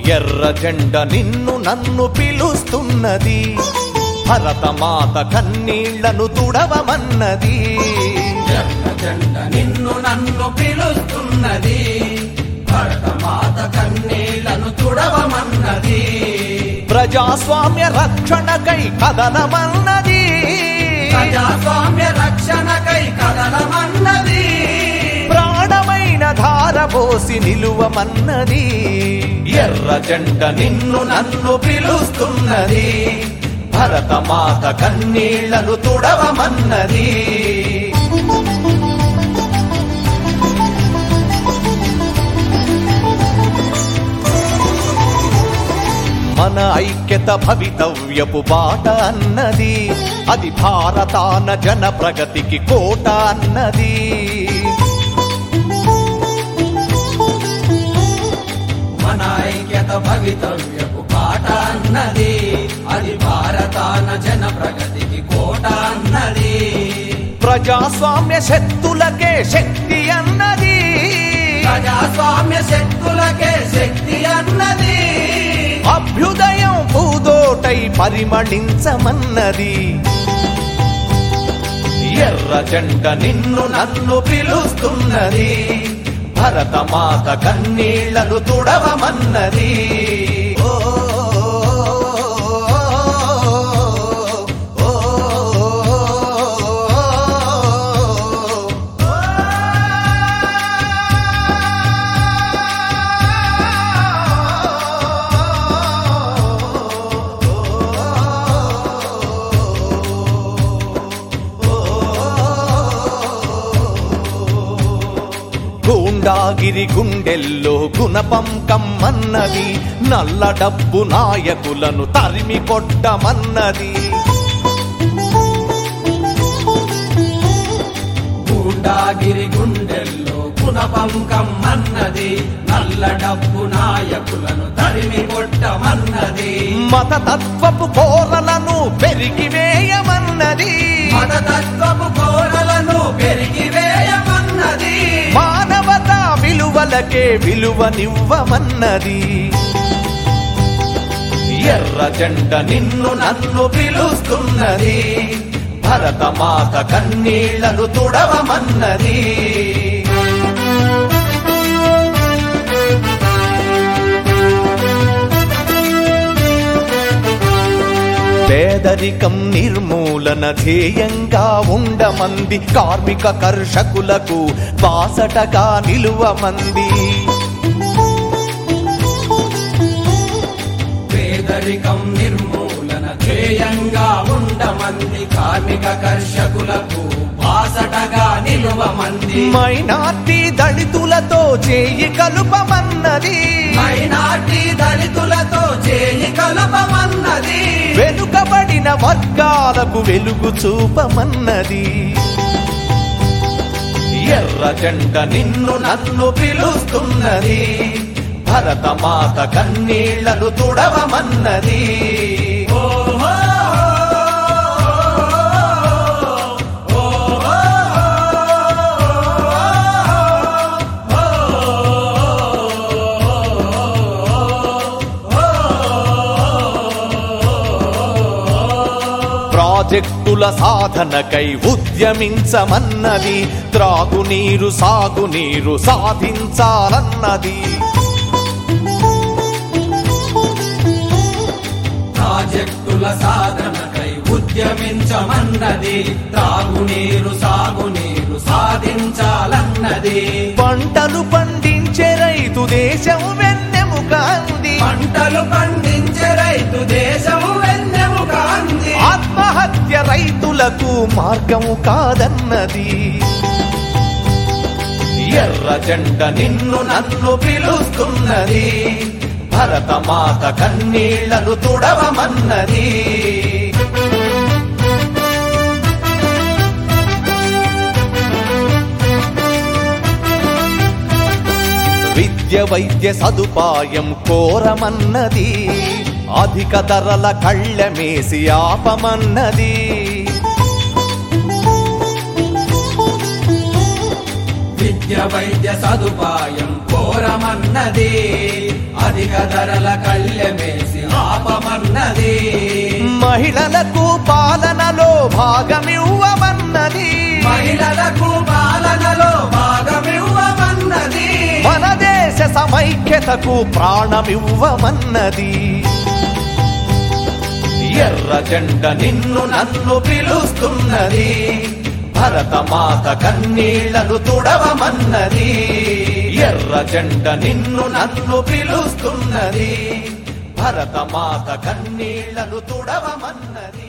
ఎర్ర జెండ నిన్ను నన్ను పిలుస్తున్నది భరతమాత కన్నీళ్లను తుడవమన్నది ఎర్ర జెండ నిన్ను నన్ను పిలుస్తున్నది భరతమాత కన్నీళ్లను తుడవమన్నది ప్రజాస్వామ్య రక్షణకై కథనమన్నది ప్రజాస్వామ్య రక్షణకై కదలమన్నది ప్రాణమైన ధారపోసి నిలువమన్నది ఎర్ర జెండ నిన్ను నన్ను పిలుస్తున్నది భరతమాత కన్నీళ్లను తుడవమన్నది మన ఐక్యత భవితవ్యపు బాట అన్నది అది భారతాన జన ప్రగతికి కోట అన్నది మన ఐక్యత భవితవ్యపు పాట అన్నది అది భారతాన జన ప్రగతికి కోట అన్నది ప్రజాస్వామ్య శక్తులకే శక్తి అన్నది ప్రజాస్వామ్య శక్తులకే శక్తి అన్నది అభ్యుదయం పూదోటై పరిమళించమన్నది ఎర్ర జెండ నిన్ను నన్ను పిలుస్తున్నది భరతమాత కన్నీళ్లను తుడవమన్నది ఓ, ఓ, గూండాగిరి గుండెల్లో గుణపం కమ్మన్నది నల్ల డబ్బు నాయకులను తరిమి కొట్టమన్నది గూండాగిరి గుండెల్లో పునపంకం అన్నది నల్ల డబ్బు నాయకులను తరిమి కొట్టమన్నది మతతత్వపు కోరలను పెరిగివేయమన్నది మతతత్వపు కోరలను పెరిగివేయమన్నది మానవత విలువలకే విలువనివ్వమన్నది ఎర్ర జెండ నిన్ను నన్ను పిలుస్తున్నది భరతమాత కన్నీళ్లను తుడవమన్నది పేదరికం నిర్మూలన ధ్యేయంగా ఉండమంది కార్మిక కర్షకులకు బాసటగా నిలువమంది పేదరికం నిర్మూలన ధ్యేయంగా ఉండమంది కార్మిక కర్షకులకు బాసటగా నిలువమంది మైనార్టీ దళితులతో చేయి కలుపమన్నది మైనార్టీ దళితులతో చేయి కలపమన్నది వెనుకబడిన వర్గాలకు వెలుగు చూపమన్నది ఎర్ర జెండ నిన్ను నన్ను పిలుస్తున్నది భరతమాత కన్నీళ్లను తుడవమన్నది ఓహో ప్రాజెక్టుల సాధనకై ఉద్యమించమన్నది త్రాగునీరు సాగునీరు సాధించాలన్నది ప్రాజెక్టుల సాధనకై ఉద్యమించమన్నది త్రాగునీరు సాగునీరు సాధించాలన్నది పంటలు పండించే రైతు దేశం వెన్నెముక అంది పంటలు పండించే రైతు దేశము వెన్నెము కాంది ఆత్మహత్య రైతులకు మార్గము కాదన్నది ఎర్ర జెండ నిన్ను నన్ను పిలుస్తున్నది భరతమాత కన్నీళ్లను తుడవమన్నది విద్య వైద్య సదుపాయం కోరమన్నది అధిక ధరల కళ్ళమేసి ఆపమన్నది విద్య వైద్య సదుపాయం కోరమన్నది అధిక ధరల కళ్ళెమేసి ఆపమన్నది మహిళలకు పాలనలో భాగమివ్వమన్నది మహిళలకు పాలనలో భాగమివ్వమన్నది మన దేశ సమైక్యతకు ప్రాణమివ్వమన్నది ఎర్ర జెండ నిన్ను నన్ను పిలుస్తున్నది భరతమాత కన్నీళ్లను తుడవమన్నది ఎర్ర జెండ నిన్ను నన్ను పిలుస్తున్నది భరతమాత కన్నీళ్లను తుడవమన్నది